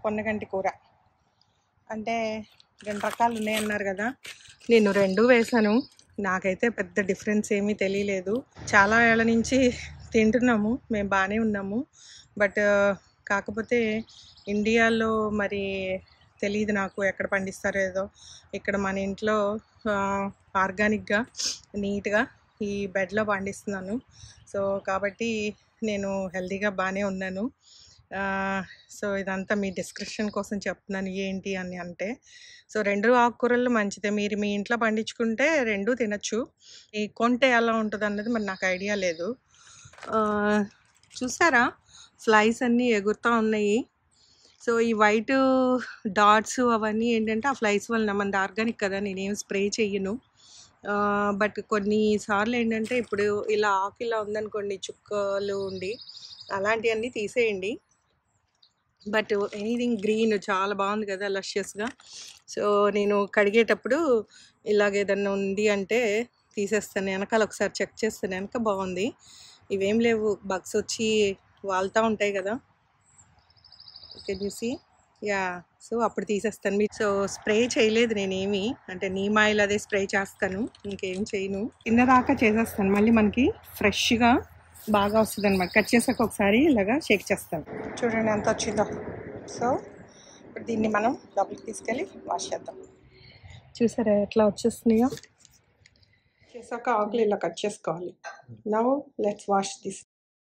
పొన్నగంటి కూర అంటే రెండు రకాలు ఉన్నాయన్నారు కదా నేను రెండు వేశాను నాకైతే పెద్ద డిఫరెన్స్ ఏమీ తెలియలేదు చాలా ఏళ్ళ నుంచి తింటున్నాము మేము బాగానే ఉన్నాము బట్ కాకపోతే ఇండియాలో మరి తెలియదు నాకు ఎక్కడ పండిస్తారో ఏదో ఇక్కడ మన ఇంట్లో ఆర్గానిక్గా నీట్గా ఈ బెడ్లో పండిస్తున్నాను సో కాబట్టి నేను హెల్తీగా బాగానే ఉన్నాను ఆ, సో ఇదంతా మీ డిస్క్రిప్షన్ కోసం చెప్తున్నాను ఏంటి అని అంటే సో రెండు ఆకుకూరలు మంచిదే మీరు మీ ఇంట్లో పండించుకుంటే రెండు తినచ్చు ఈ కొంటే ఎలా ఉంటుంది అన్నది మరి నాకు ఐడియా లేదు ఆ, చూసారా ఫ్లైస్ అన్నీ ఎగురుతూ ఉన్నాయి సో ఈ వైట్ డాట్స్ అవన్నీ ఏంటంటే ఆ ఫ్లైస్ వలన మనది ఆర్గానిక్ కదా నేనేం స్ప్రే చెయ్యను బట్ కొన్నిసార్లు ఏంటంటే ఇప్పుడు ఇలా ఆకు ఇలా ఉందనుకోండి చుక్కలు ఉండి అలాంటివన్నీ తీసేయండి బట్ ఎనీథింగ్ గ్రీన్ చాలా బాగుంది కదా లష్యస్గా సో నేను కడిగేటప్పుడు ఇలాగ ఏదన్నా ఉంది అంటే తీసేస్తాను వెనకాల ఒకసారి చెక్ చేస్తాను వెనక బాగుంది ఇవేం లేవు బగ్స్ వచ్చి వాళ్తూ ఉంటాయి కదా can you see yeah so అప్పుడు తీసేస్తాను మీ సో స్ప్రే చేయలేదు నేనేమి అంటే నీమ్ ఆయిల్ అదే స్ప్రే చేస్తాను ఇంకేం చేయను కింద దాకా చేసేస్తాను మళ్ళీ మనకి ఫ్రెష్గా బాగా వస్తుంది అనమాట కట్ చేసాక ఒకసారి ఇలాగా షేక్ చేస్తాను చూడండి ఎంత వచ్చిందో సో ఇప్పుడు దీన్ని మనం లోపలికి తీసుకెళ్ళి వాష్ చేద్దాం చూసారా ఎట్లా వచ్చేస్తున్నాయో చేసాక ఆకులు ఇలా కట్ చేసుకోవాలి నవ్ లెట్స్ వాష్ దిస్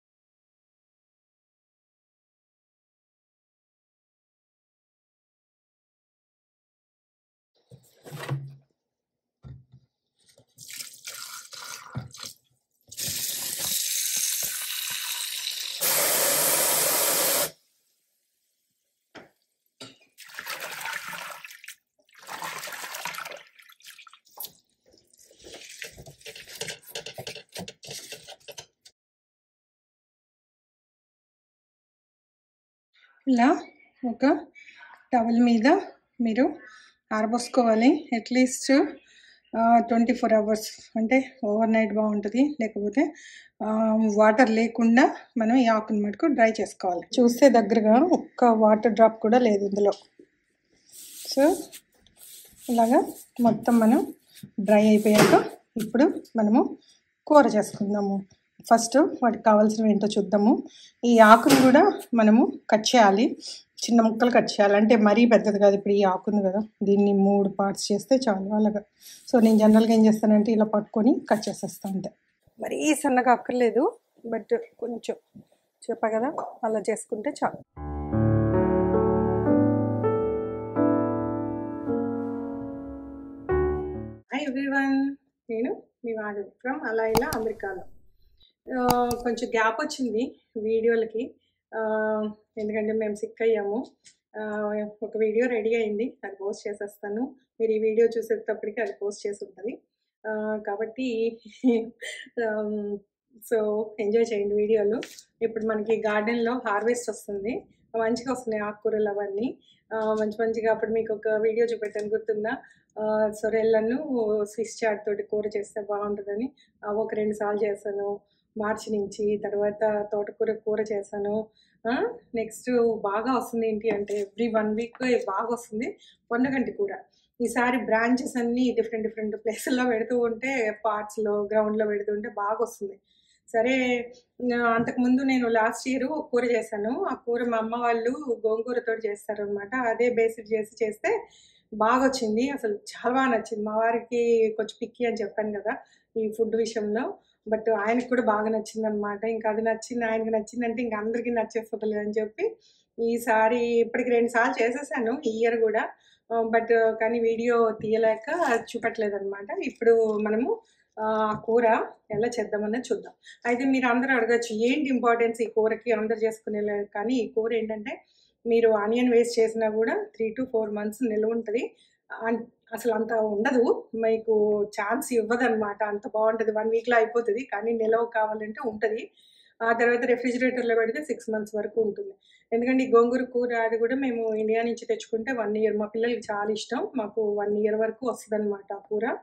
ఇలా ఒక టవల్ మీద మీరు ఆరబోసుకోవాలి అట్లీస్ట్ ట్వంటీ ఫోర్ అవర్స్ అంటే ఓవర్ నైట్ బాగుంటుంది లేకపోతే వాటర్ లేకుండా మనం ఈ ఆకుని మటుకు డ్రై చేసుకోవాలి చూస్తే దగ్గరగా ఒక్క వాటర్ డ్రాప్ కూడా లేదు ఇందులో సో ఇలాగా మొత్తం మనం డ్రై అయిపోయాక ఇప్పుడు మనము కూర చేసుకుందాము ఫస్ట్ వాటికి కావాల్సినవి ఏంటో చూద్దాము ఈ ఆకును కూడా మనము కట్ చేయాలి చిన్న ముక్కలు కట్ చేయాలి అంటే మరీ పెద్దది కాదు ఇప్పుడు ఈ ఆకుంది కదా దీన్ని మూడు పార్ట్స్ చేస్తే చాలు అలాగా సో నేను జనరల్గా ఏం చేస్తానంటే ఇలా పట్టుకొని కట్ చేసేస్తాను అంతే మరీ సన్నగా అక్కర్లేదు బట్ కొంచెం చెప్పా కదా అలా చేసుకుంటే చాలు హాయ్ ఎవ్రీవన్ నేను మీ వాడు ఫ్రమ్ అలా ఇలా అమెరికాలో ఆ, కొంచెం గ్యాప్ వచ్చింది వీడియోలకి ఆ, ఎందుకంటే మేము సిక్ అయ్యాము ఆ, ఒక వీడియో రెడీ అయింది అది పోస్ట్ చేసేస్తాను మీరు ఈ వీడియో చూసేటప్పటికి అది పోస్ట్ చేసి ఉంటుంది ఆ, కాబట్టి సో ఎంజాయ్ చేయండి వీడియోలు ఇప్పుడు మనకి గార్డెన్లో హార్వెస్ట్ వస్తుంది మంచిగా వస్తున్నాయి ఆకుకూరలు అవన్నీ ఆ, మంచి మంచిగా అప్పుడు మీకు ఒక వీడియో చూపెట్టాను గుర్తుందా ఆ, సొరెళ్ళను స్విస్ చాట్ తోటి కూర చేస్తే బాగుంటుందని అవి ఒక రెండు సార్లు చేశాను మార్చి నుంచి తర్వాత తోటకూర కూర చేశాను నెక్స్ట్ బాగా వస్తుంది ఏంటి అంటే ఎవ్రీ వన్ వీక్ బాగా వస్తుంది పొన్నగంటి కూర ఈసారి బ్రాంచెస్ అన్నీ డిఫరెంట్ డిఫరెంట్ ప్లేసుల్లో పెడుతూ ఉంటే పార్ట్స్లో గ్రౌండ్లో పెడుతూ ఉంటే బాగా వస్తుంది సరే ఆ, అంతకుముందు నేను లాస్ట్ ఇయర్ ఒక కూర చేశాను ఆ కూర మా అమ్మ వాళ్ళు గోంగూరతో చేస్తారు అనమాట అదే బేసిక్ చేసి చేస్తే బాగా వచ్చింది అసలు చాలా బాగా నచ్చింది మా వారికి కొంచెం పిక్కి అని చెప్పాను కదా ఈ ఫుడ్ విషయంలో బట్ ఆయనకు కూడా బాగా నచ్చింది అనమాట ఇంకా అది నచ్చింది ఆయనకి నచ్చిందంటే ఇంకా అందరికీ నచ్చేస్తుంది అని చెప్పి ఈసారి ఇప్పటికి రెండు సార్లు చేసేసాను ఈ ఇయర్ కూడా బట్ కానీ వీడియో తీయలేక చూపట్లేదు అనమాట ఇప్పుడు మనము ఆ కూర ఎలా చేద్దామన్నది చూద్దాం అయితే మీరు అందరూ అడగచ్చు ఏంటి ఇంపార్టెన్స్ ఈ కూరకి అందరు చేసుకునే కానీ ఈ కూర ఏంటంటే మీరు ఆనియన్ వేస్ట్ చేసినా కూడా త్రీ టు ఫోర్ మంత్స్ నిల్వ ఉంటుంది అన్- అసలు అంత ఉండదు మీకు ఛాన్స్ ఇవ్వదన్నమాట అంత బాగుంటుంది వన్ వీక్లో అయిపోతుంది కానీ నిల్వ కావాలంటే ఉంటుంది ఆ తర్వాత రెఫ్రిజిరేటర్లో పెడితే సిక్స్ మంత్స్ వరకు ఉంటుంది ఎందుకంటే ఈ గోంగూర కూర అది కూడా మేము ఇండియా నుంచి తెచ్చుకుంటే వన్ ఇయర్ మా పిల్లలకి చాలా ఇష్టం మాకు వన్ ఇయర్ వరకు వస్తుంది అనమాట ఆ కూర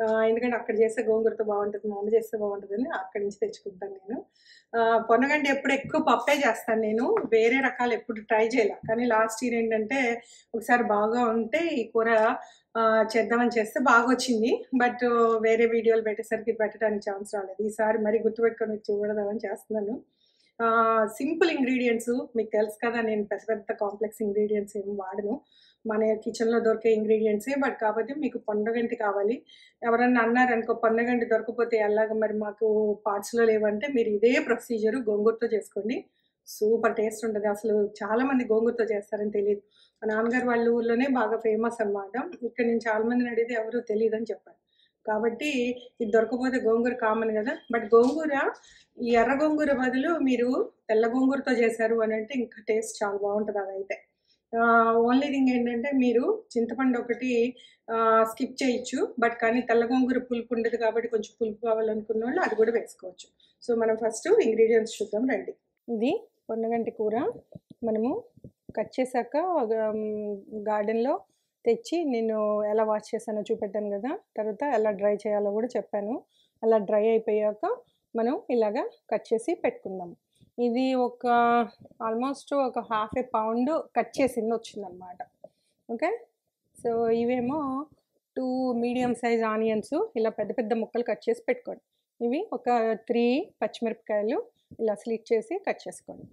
ఆ, ఎందుకంటే అక్కడ చేస్తే గోంగూరతో బాగుంటుంది మా అమ్మ చేస్తే బాగుంటుందని అక్కడి నుంచి తెచ్చుకుంటాను నేను ఆ, పొన్నగంటి ఎప్పుడు ఎక్కువ పప్పే చేస్తాను నేను వేరే రకాలు ఎప్పుడు ట్రై చేయాలి కానీ లాస్ట్ ఇయర్ ఏంటంటే ఒకసారి బాగా ఉంటే ఈ కూర ఆ, చేద్దామని చేస్తే బాగా వచ్చింది బట్ వేరే వీడియోలు పెట్టేసరికి పెట్టడానికి ఛాన్స్ రాలేదు ఈసారి మరి గుర్తుపెట్టుకొని మీకు చూడదామని చేస్తున్నాను సింపుల్ ఇంగ్రీడియంట్స్ మీకు తెలుసు కదా నేను పెద్ద పెద్ద కాంప్లెక్స్ ఇంగ్రీడియంట్స్ ఏమి వాడను మన కిచెన్లో దొరికే ఇంగ్రీడియంట్సే బట్ కాకపోతే మీకు పొన్నగంటి కావాలి ఎవరన్నా అన్నారనుకో పొన్నగంటి దొరకపోతే ఎలాగ మరి మాకు పార్ట్స్లో లేవంటే మీరు ఇదే ప్రొసీజర్ గోంగూరతో చేసుకోండి సూపర్ టేస్ట్ ఉంటుంది అసలు చాలా మంది గోంగూరతో చేస్తారని తెలియదు మా నాన్నగారు వాళ్ళ ఊర్లోనే బాగా ఫేమస్ అన్నమాట ఇక్కడ నేను చాలా మందిని అడిగితే ఎవరు తెలియదు అని చెప్పారు కాబట్టి ఇది దొరకపోతే గోంగూర కామన్ కదా బట్ గోంగూర ఈ ఎర్ర గోంగూర బదులు మీరు తెల్ల గోంగూరతో చేశారు అని అంటే ఇంకా టేస్ట్ చాలా బాగుంటుంది అదైతే ఓన్లీ థింగ్ ఏంటంటే మీరు చింతపండు ఒకటి స్కిప్ చేయొచ్చు బట్ కానీ తెల్ల గోంగూర పులుపు ఉండదు కాబట్టి కొంచెం పులుపు కావాలనుకున్న వాళ్ళు అది కూడా వేసుకోవచ్చు సో మనం ఫస్ట్ ఇంగ్రీడియంట్స్ చూద్దాం రండి ఇది పొన్నగంటి కూర మనము కట్ చేశాక గార్డెన్లో తెచ్చి నేను ఎలా వాష్ చేశానో చూపెట్టాను కదా తర్వాత ఎలా డ్రై చేయాలో కూడా చెప్పాను అలా డ్రై అయిపోయాక మనం ఇలాగా కట్ చేసి పెట్టుకుందాం ఇది ఒక ఆల్మోస్ట్ ఒక హాఫ్ ఏ పౌండ్ కట్ చేసింది వచ్చిందనమాట ఓకే సో ఇవేమో టూ మీడియం సైజ్ ఆనియన్స్ ఇలా పెద్ద పెద్ద ముక్కలు కట్ చేసి పెట్టుకోండి ఇవి ఒక త్రీ పచ్చిమిరపకాయలు ఇలా స్లిట్ చేసి కట్ చేసుకోండి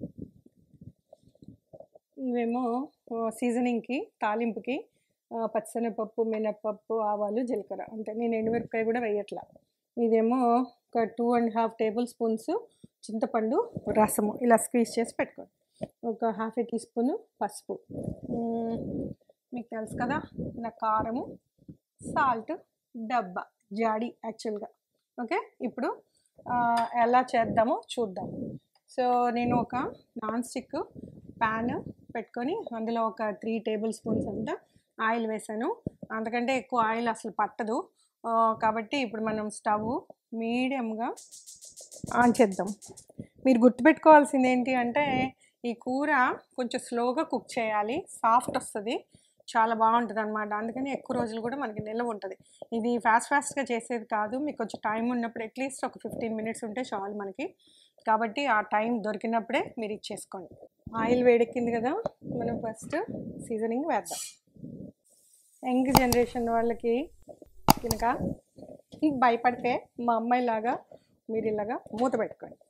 ఇవేమో సీజనింగ్కి తాలింపుకి ఆ, పచ్చిశనగపప్పు మినప్పప్పు ఆవాలు జీలకర్ర అంటే నేను ఎండుమిరపకాయ కూడా వేయట్లా ఇదేమో ఒక two and half tablespoons చింతపండు రసము ఇలా స్క్వీజ్ చేసి పెట్టుకోండి ఒక హాఫ్ ఏ టీ స్పూను పసుపు మ్మ్, మీకు తెలుసు కదా నా కారము సాల్ట్ డబ్బా జాడి యాక్చువల్గా ఓకే ఇప్పుడు ఆ, ఎలా చేద్దామో చూద్దాం సో నేను ఒక నాన్ స్టిక్ ప్యాన్ పెట్టుకొని అందులో ఒక త్రీ టేబుల్ స్పూన్స్ అంతా ఆయిల్ వేసాను అంతకంటే ఎక్కువ ఆయిల్ అసలు పట్టదు ఆ, కాబట్టి ఇప్పుడు మనం స్టవ్ మీడియంగా ఆన్ చేద్దాం మీరు గుర్తుపెట్టుకోవాల్సింది ఏంటి అంటే ఈ కూర కొంచెం స్లోగా కుక్ చేయాలి సాఫ్ట్ వస్తుంది చాలా బాగుంటుంది అనమాట అందుకని ఎక్కువ రోజులు కూడా మనకి నిల్వ ఉంటుంది ఇది ఫాస్ట్ ఫాస్ట్గా చేసేది కాదు మీకు కొంచెం టైం ఉన్నప్పుడు అట్లీస్ట్ ఒక ఫిఫ్టీన్ మినిట్స్ ఉంటే చాలు మనకి కాబట్టి ఆ టైం దొరికినప్పుడే మీరు ఇచ్చేసుకోండి ఆయిల్ వేడెక్కింది కదా మనం ఫస్ట్ సీజనింగ్ వేద్దాం యంగ్ జనరేషన్ వాళ్ళకి కనుక భయపడితే మా అమ్మాయిలాగా మీరు ఇలాగా మూత పెట్టుకోండి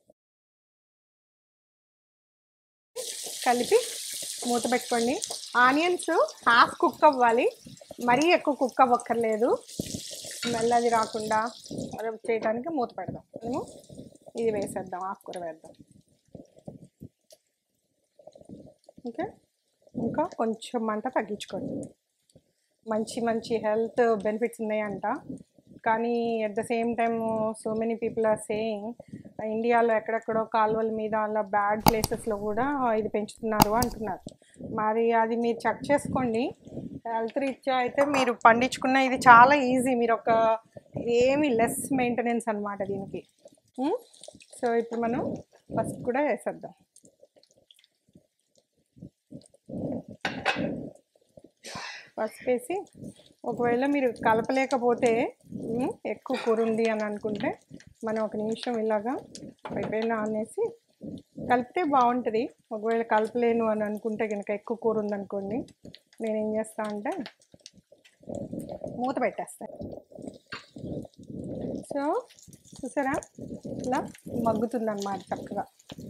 కలిపి మూత పెట్టుకోండి ఆనియన్స్ హాఫ్ కుక్ అవ్వాలి మరీ ఎక్కువ కుక్ అవ్వక్కర్లేదు స్మెల్ అది రాకుండా అది చేయడానికి మూత పెడదాం మనము ఇది వేసేద్దాం ఆకుకూర వేద్దాం ఓకే ఇంకా కొంచెం మంట తగ్గించుకోండి మంచి మంచి హెల్త్ బెనిఫిట్స్ ఉన్నాయంట కానీ at the same time so many people are saying ఇండియాలో ఎక్కడెక్కడో కాలువల మీద అలా బ్యాడ్ ప్లేసెస్లో కూడా ఇది పెంచుతున్నారు అంటున్నారు మరి అది మీరు చెక్ చేసుకోండి హెల్త్ రీత్యా అయితే మీరు పండించుకున్న ఇది చాలా ఈజీ మీరు ఒక ఏమి లెస్ మెయింటెనెన్స్ అనమాట దీనికి సో ఇప్పుడు మనం ఫస్ట్ కూడా వేసేద్దాం పసుపు వేసి ఒకవేళ మీరు కలపలేకపోతే ఉమ్, ఎక్కువ కూర ఉంది అని అనుకుంటే మనం ఒక నిమిషం ఇలాగా పైపైన ఆనేసి కలిపితే బాగుంటుంది ఒకవేళ కలపలేను అని అనుకుంటే కనుక ఎక్కువ కూర ఉందనుకోండి నేను ఏం చేస్తా అంటే మూత పెట్టేస్తాను సో చూసారా ఇలా మగ్గుతుందన్నమాట చక్కగా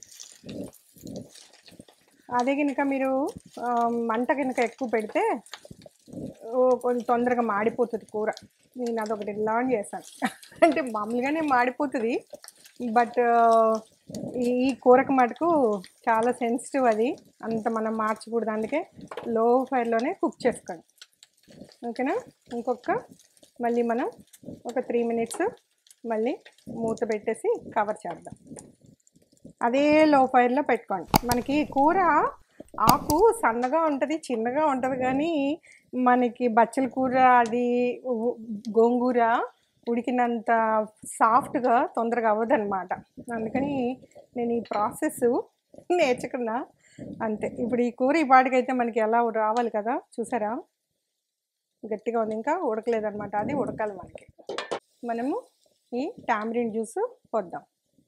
అదే కనుక మీరు ఆ, మంట కనుక ఎక్కువ పెడితే ఓ, కొంచెం తొందరగా మాడిపోతుంది కూర నేను అదొకటి ఇలా చేశాను అంటే మామూలుగానే మాడిపోతుంది బట్ ఈ ఈ కూరకు మటుకు చాలా సెన్సిటివ్ అది అంత మనం మార్చకూడదు అందుకే లో ఫైర్లోనే కుక్ చేసుకోండి ఓకేనా ఇంకొక మళ్ళీ మనం ఒక త్రీ మినిట్స్ మళ్ళీ మూత పెట్టేసి కవర్ చేద్దాం అదే లో ఫైర్లో పెట్టుకోండి మనకి కూర ఆకు సన్నగా ఉంటుంది చిన్నగా ఉంటుంది కానీ మనకి బచ్చల కూర అది ఉ- గోంగూర ఉడికినంత సాఫ్ట్గా తొందరగా అవ్వదన్నమాట అందుకని నేను ఈ ప్రాసెస్ నేర్చుకున్నా అంతే ఇప్పుడు ఈ కూర ఈ పాటికైతే మనకి ఎలా రావాలి కదా చూసారా గట్టిగా ఉంది ఇంకా ఉడకలేదన్నమాట అది ఉడకాలి మనకి మనము ఈ టామరిన్ జ్యూస్ పోద్దాం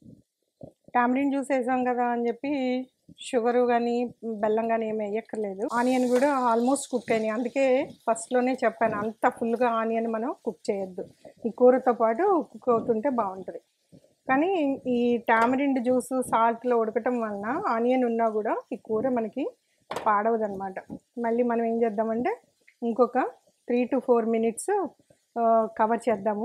టామరిన్ జ్యూస్ వేసాం కదా అని చెప్పి షుగర్ కానీ బెల్లం కానీ ఏమి వేయక్కర్లేదు ఆనియన్ కూడా ఆల్మోస్ట్ కుక్ అయినాయి అందుకే ఫస్ట్లోనే చెప్పాను అంత ఫుల్గా ఆనియన్ మనం కుక్ చేయొద్దు ఈ కూరతో పాటు కుక్ అవుతుంటే బాగుంటుంది కానీ ఈ టామరిండ్ జ్యూస్ సాల్ట్లో ఉడకటం వలన ఆనియన్ ఉన్నా కూడా ఈ కూర మనకి పాడవదనమాట మళ్ళీ మనం ఏం చేద్దామంటే ఇంకొక three to four minutes cover చేద్దాము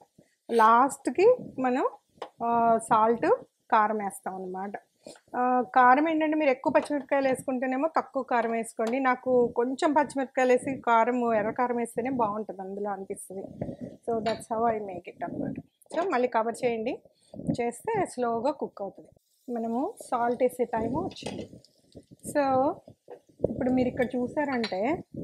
లాస్ట్కి మనం సాల్ట్ కారం వేస్తాం అనమాట కారం ఏంటంటే మీరు ఎక్కువ పచ్చిమిరపకాయలు వేసుకుంటేనేమో తక్కువ కారం వేసుకోండి నాకు కొంచెం పచ్చిమిరపకాయలు వేసి కారం ఎర్ర కారం వేస్తేనే బాగుంటుంది అందులో అనిపిస్తుంది so that's how I make it అనమాట సో మళ్ళీ కవర్ చేయండి చేస్తే స్లోగా కుక్ అవుతుంది మనము సాల్ట్ వేసే టైం వచ్చింది సో ఇప్పుడు మీరు ఇక్కడ చూసారంటే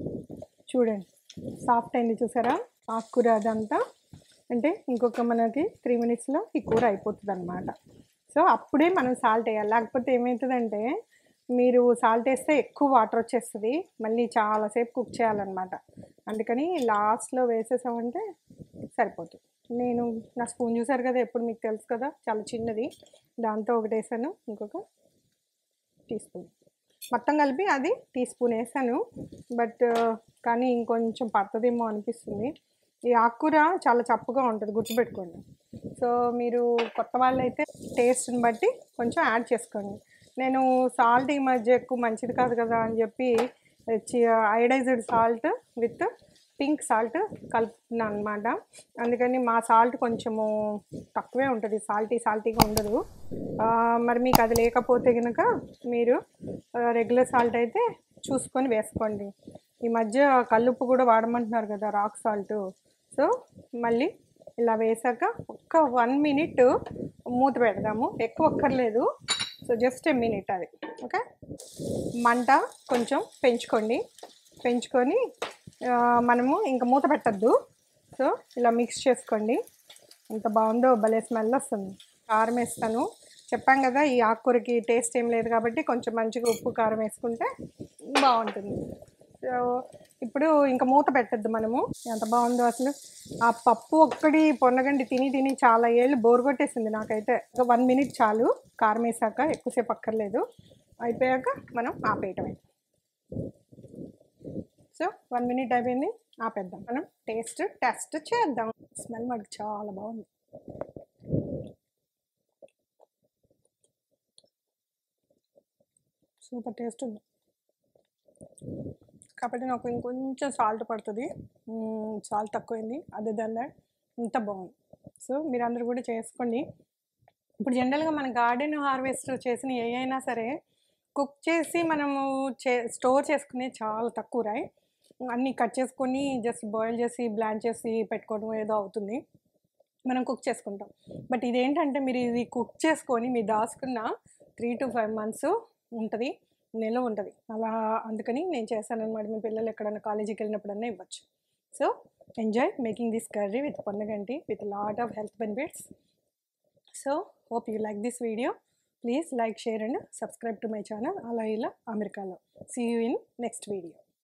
చూడండి సాఫ్ట్ అయింది చూసారా ఆకుకూర అదంతా అంటే ఇంకొక మనకి త్రీ మినిట్స్లో ఈ కూర అయిపోతుంది అనమాట సో అప్పుడే మనం సాల్ట్ వేయాలి లేకపోతే ఏమవుతుందంటే మీరు సాల్ట్ వేస్తే ఎక్కువ వాటర్ వచ్చేస్తుంది మళ్ళీ చాలాసేపు కుక్ చేయాలన్నమాట అందుకని లాస్ట్లో వేసేసామంటే సరిపోతుంది నేను నా స్పూన్ చూసారు కదా ఎప్పుడు మీకు తెలుసు కదా చాలా చిన్నది దాంతో ఒకటి వేసాను ఇంకొక టీ స్పూన్ మొత్తం కలిపి అది టీ స్పూన్ వేసాను బట్ కానీ ఇంకొంచెం పడుతుందేమో అనిపిస్తుంది ఈ ఆకుకూర చాలా చప్పుగా ఉంటుంది గుర్తుపెట్టుకోండి సో మీరు కొత్త వాళ్ళు అయితే టేస్ట్ని బట్టి కొంచెం యాడ్ చేసుకోండి నేను సాల్ట్ ఈ మధ్య ఎక్కువ మంచిది కాదు కదా అని చెప్పి iodized salt with pink salt కలుపుతున్నాను అనమాట అందుకని మా సాల్ట్ కొంచెము తక్కువే ఉంటుంది సాల్టీ సాల్టీగా ఉండదు ఆ, మరి మీకు అది లేకపోతే కనుక మీరు రెగ్యులర్ సాల్ట్ అయితే చూసుకొని వేసుకోండి ఈ మధ్య కల్లుప్పు కూడా వాడమంటున్నారు కదా రాక్ సాల్ట్ సో మళ్ళీ ఇలా వేసాక ఒక్క వన్ మినిట్ మూత పెడదాము ఎక్కువ ఒక్కర్లేదు సో జస్ట్ ఏ మినిట్ అది ఓకే మంట కొంచెం పెంచుకోండి పెంచుకొని ఆ, మనము ఇంకా మూత పెట్టద్దు సో ఇలా మిక్స్ చేసుకోండి ఎంత బాగుందో భలే స్మెల్ వస్తుంది కారం వేస్తాను చెప్పాం కదా ఈ ఆకుకూరకి టేస్ట్ ఏం లేదు కాబట్టి కొంచెం మంచిగా ఉప్పు కారం వేసుకుంటే బాగుంటుంది సో ఇప్పుడు ఇంకా మూత పెట్టద్దు మనము ఎంత బాగుందో అసలు ఆ పప్పు ఒక్కడి పొన్నగండి తిని తిని చాలా ఏళ్ళు బోర్ కొట్టేసింది నాకైతే ఒక వన్ మినిట్ చాలు కారం వేసాక ఎక్కువసేపు అక్కర్లేదు అయిపోయాక మనం ఆపేయటమే సో వన్ మినిట్ అయిపోయింది ఆపేద్దాం మనం టేస్ట్ టెస్ట్ చేద్దాం స్మెల్ మనకి చాలా బాగుంది సూపర్ టేస్ట్ ఉంది కాబట్టి నాకు ఇంకొంచెం సాల్ట్ పడుతుంది సాల్ట్ తక్కువైంది అదే దాని ఇంత బాగుంది సో మీరందరూ కూడా చేసుకోండి ఇప్పుడు జనరల్గా మన గార్డెన్ హార్వెస్ట్ చేసిన ఏ అయినా సరే కుక్ చేసి మనము చే స్టోర్ చేసుకునే చాలా తక్కువ రాయి అన్నీ కట్ చేసుకొని జస్ట్ బాయిల్ చేసి బ్లాండ్ చేసి పెట్టుకోవడం ఏదో అవుతుంది మనం కుక్ చేసుకుంటాం బట్ ఇదేంటంటే మీరు ఇది కుక్ చేసుకొని మీరు దాచుకున్న త్రీ టు ఫైవ్ మంత్స్ ఉంటుంది నెల ఉంటుంది అలా అందుకని నేను చేశాను అనమాట మీ పిల్లలు ఎక్కడైనా కాలేజీకి వెళ్ళినప్పుడన్నా ఇవ్వచ్చు so enjoy making this curry with ponnaganti with lot of health benefits so hope you like this video please like share and subscribe to my channel అలా ఇలా అమెరికాలో see you in next video